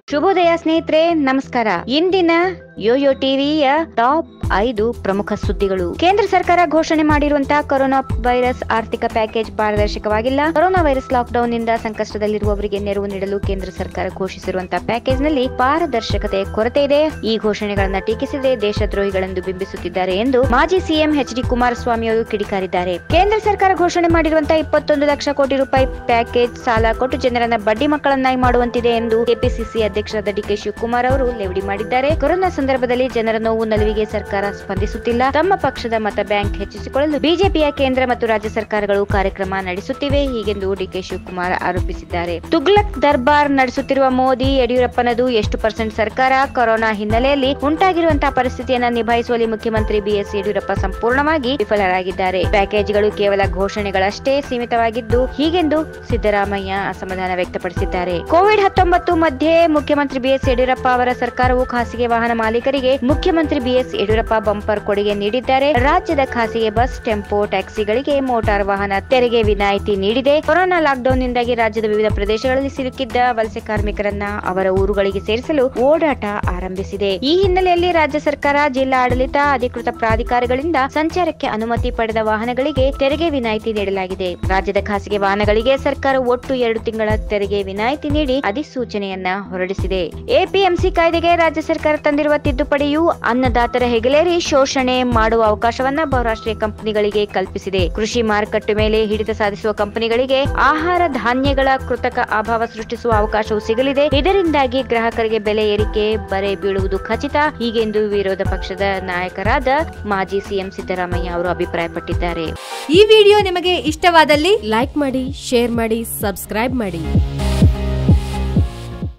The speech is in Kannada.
ಶುಭೋದಯ ಸ್ನೇಹಿತರೆ ನಮಸ್ಕಾರ ಇಂದಿನ ಯೋಯೋ ಟಿವಿಯ ಟಾಪ್ ಐದು ಪ್ರಮುಖ ಸುದ್ದಿಗಳು ಕೇಂದ್ರ ಸರ್ಕಾರ ಘೋಷಣೆ ಮಾಡಿರುವಂತಹ ಕೊರೋನಾ ವೈರಸ್ ಆರ್ಥಿಕ ಪ್ಯಾಕೇಜ್ ಪಾರದರ್ಶಕವಾಗಿಲ್ಲ ಕೊರೋನಾ ವೈರಸ್ ಲಾಕ್ಡೌನ್ ನಿಂದ ಸಂಕಷ್ಟದಲ್ಲಿರುವವರಿಗೆ ನೆರವು ನೀಡಲು ಕೇಂದ್ರ ಸರ್ಕಾರ ಘೋಷಿಸಿರುವಂತಹ ಪ್ಯಾಕೇಜ್ ನಲ್ಲಿ ಪಾರದರ್ಶಕತೆ ಕೊರತೆ ಇದೆ ಈ ಘೋಷಣೆಗಳನ್ನ ಟೀಕಿಸಿದೆ ದೇಶದ್ರೋಹಿಗಳೆಂದು ಬಿಂಬಿಸುತ್ತಿದ್ದಾರೆ ಎಂದು ಮಾಜಿ ಸಿಎಂ ಎಚ್ ಡಿ ಕುಮಾರಸ್ವಾಮಿ ಅವರು ಕಿಡಿಕಾರಿದ್ದಾರೆ ಕೇಂದ್ರ ಸರ್ಕಾರ ಘೋಷಣೆ ಮಾಡಿರುವಂತಹ ಇಪ್ಪತ್ತೊಂದು ಲಕ್ಷ ಕೋಟಿ ರೂಪಾಯಿ ಪ್ಯಾಕೇಜ್ ಸಾಲ ಕೊಟ್ಟು ಜನರನ್ನ ಬಡ್ಡಿ ಮಕ್ಕಳನ್ನಾಗಿ ಮಾಡುವಂತಿದೆ ಎಂದು ಕೆಪಿಸಿಸಿ ಅಧ್ಯಕ್ಷರಾದ ಡಿಕೆ ಶಿವಕುಮಾರ್ ಅವರು ಲೇವಡಿ ಮಾಡಿದ್ದಾರೆ ಕೊರೋನಾ ಸಂದರ್ಭದಲ್ಲಿ ಜನರ ನೋವು ನಲುವಿಗೆ ಸರ್ಕಾರ ಸ್ಪಂದಿಸುತ್ತಿಲ್ಲ ತಮ್ಮ ಪಕ್ಷದ ಮತ ಬ್ಯಾಂಕ್ ಹೆಚ್ಚಿಸಿಕೊಳ್ಳಲು ಬಿಜೆಪಿಯ ಕೇಂದ್ರ ಮತ್ತು ರಾಜ್ಯ ಸರ್ಕಾರಗಳು ಕಾರ್ಯಕ್ರಮ ನಡೆಸುತ್ತಿವೆ ಹೀಗೆಂದು ಡಿಕೆ ಶಿವಕುಮಾರ್ ಆರೋಪಿಸಿದ್ದಾರೆ ತುಗ್ಲಕ್ ದರ್ಬಾರ್ ನಡೆಸುತ್ತಿರುವ ಮೋದಿ ಯಡಿಯೂರಪ್ಪನದು ಎಷ್ಟು ಪರ್ಸೆಂಟ್ ಸರ್ಕಾರ ಕೊರೋನಾ ಹಿನ್ನೆಲೆಯಲ್ಲಿ ಉಂಟಾಗಿರುವಂತಹ ಪರಿಸ್ಥಿತಿಯನ್ನ ನಿಭಾಯಿಸುವಲ್ಲಿ ಮುಖ್ಯಮಂತ್ರಿ ಬಿಎಸ್ ಯಡಿಯೂರಪ್ಪ ಸಂಪೂರ್ಣವಾಗಿ ವಿಫಲರಾಗಿದ್ದಾರೆ ಪ್ಯಾಕೇಜ್ಗಳು ಕೇವಲ ಘೋಷಣೆಗಳಷ್ಟೇ ಸೀಮಿತವಾಗಿದ್ದು ಹೀಗೆಂದು ಸಿದ್ದರಾಮಯ್ಯ ಅಸಮಾಧಾನ ವ್ಯಕ್ತಪಡಿಸಿದ್ದಾರೆ ಕೋವಿಡ್ ಹತ್ತೊಂಬತ್ತು ಮಧ್ಯೆ ಮುಖ್ಯಮಂತ್ರಿ ಬಿಎಸ್ ಯಡಿಯೂರಪ್ಪ ಅವರ ಸರ್ಕಾರವು ಖಾಸಗಿ ವಾಹನ ಮಾಲೀಕರಿಗೆ ಮುಖ್ಯಮಂತ್ರಿ ಬಿಎಸ್ ಯಡಿಯೂರಪ್ಪ ಬಂಪರ್ ಕೊಡುಗೆ ನೀಡಿದ್ದಾರೆ ರಾಜ್ಯದ ಖಾಸಗಿ ಬಸ್ ಟೆಂಪೋ ಟ್ಯಾಕ್ಸಿಗಳಿಗೆ ಮೋಟಾರ್ ವಾಹನ ತೆರಿಗೆ ವಿನಾಯಿತಿ ನೀಡಿದೆ ಕೊರೋನಾ ಲಾಕ್ಡೌನ್ ನಿಂದಾಗಿ ರಾಜ್ಯದ ವಿವಿಧ ಪ್ರದೇಶಗಳಲ್ಲಿ ಸಿಲುಕಿದ್ದ ವಲಸೆ ಕಾರ್ಮಿಕರನ್ನ ಅವರ ಊರುಗಳಿಗೆ ಸೇರಿಸಲು ಓಡಾಟ ಆರಂಭಿಸಿದೆ ಈ ಹಿನ್ನೆಲೆಯಲ್ಲಿ ರಾಜ್ಯ ಸರ್ಕಾರ ಜಿಲ್ಲಾ ಆಡಳಿತ ಅಧಿಕೃತ ಪ್ರಾಧಿಕಾರಗಳಿಂದ ಸಂಚಾರಕ್ಕೆ ಅನುಮತಿ ಪಡೆದ ವಾಹನಗಳಿಗೆ ತೆರಿಗೆ ವಿನಾಯಿತಿ ನೀಡಲಾಗಿದೆ ರಾಜ್ಯದ ಖಾಸಗಿ ವಾಹನಗಳಿಗೆ ಸರ್ಕಾರ ಒಟ್ಟು ಎರಡು ತಿಂಗಳ ತೆರಿಗೆ ವಿನಾಯಿತಿ ನೀಡಿ ಅಧಿಸೂಚನೆಯನ್ನ ಹೊರಡಿಸಿದೆ ಎಪಿಎಂಸಿ ಕಾಯ್ದೆಗೆ ರಾಜ್ಯ ಸರ್ಕಾರ ತಂದಿರುವ ತಿದ್ದುಪಡಿಯು ಅನ್ನದಾತರ ಹೆಗಲೇರಿ ಶೋಷಣೆ ಮಾಡುವ ಅವಕಾಶವನ್ನ ಬಹುರಾಷ್ಟ್ರೀಯ ಕಂಪನಿಗಳಿಗೆ ಕಲ್ಪಿಸಿದೆ ಕೃಷಿ ಮಾರುಕಟ್ಟೆ ಮೇಲೆ ಹಿಡಿತ ಸಾಧಿಸುವ ಕಂಪನಿಗಳಿಗೆ ಆಹಾರ ಧಾನ್ಯಗಳ ಕೃತಕ ಅಭಾವ ಸೃಷ್ಟಿಸುವ ಅವಕಾಶವೂ ಸಿಗಲಿದೆ ಇದರಿಂದಾಗಿ ಗ್ರಾಹಕರಿಗೆ ಬೆಲೆ ಏರಿಕೆ ಬರೆ ಬೀಳುವುದು ಖಚಿತ ಹೀಗೆಂದು ವಿರೋಧ ಪಕ್ಷದ ನಾಯಕರಾದ ಮಾಜಿ ಸಿಎಂ ಸಿದ್ದರಾಮಯ್ಯ ಅವರು ಅಭಿಪ್ರಾಯಪಟ್ಟಿದ್ದಾರೆ ಈ ವಿಡಿಯೋ ನಿಮಗೆ ಇಷ್ಟವಾದಲ್ಲಿ ಲೈಕ್ ಮಾಡಿ ಶೇರ್ ಮಾಡಿ ಸಬ್ಸ್ಕ್ರೈಬ್ ಮಾಡಿ